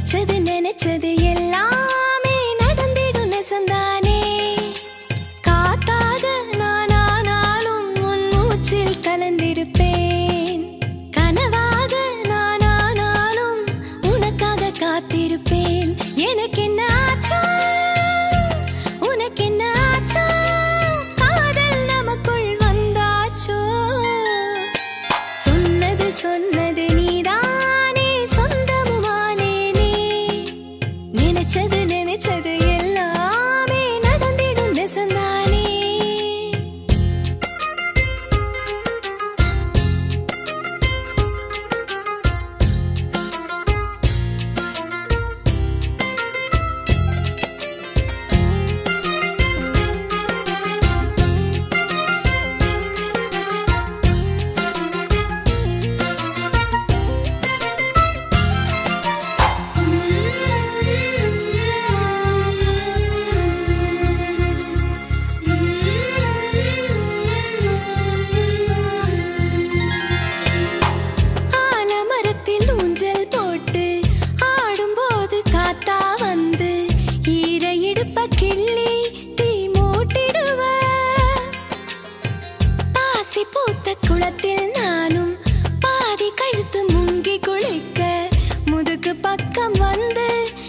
நினைச்சது நினைச்சது எல்லாமே நடந்திடும் நெசந்தானே காத்தாக நானானாலும் உன் மூச்சில் கலந்திருப்பேன் கனவாக நானானாலும் உனக்காக காத்திருப்பேன் எனக்கு என்ன ஆச்சோ உனக்கு என்ன ஆச்சோ காதல் நமக்குள் வந்தாச்சோ சொன்னது சொன்னது நீதானே சொந்தமுமானேனே நினைச்சது நினைச்சது எல்லாமே நடந்திடும் நெசந்தானே ஆலமரத்தில் ஊஞ்சல் போட்டு ஆடும்போது காத்தா வந்து ஈர இடுப்ப கிள்ளி தீ மூட்டிடுவ பாசி பூத்த குளத்தில் நானும் பாதி கழுத்து முங்கி குளிக்க முதுகு பக்கம் வந்து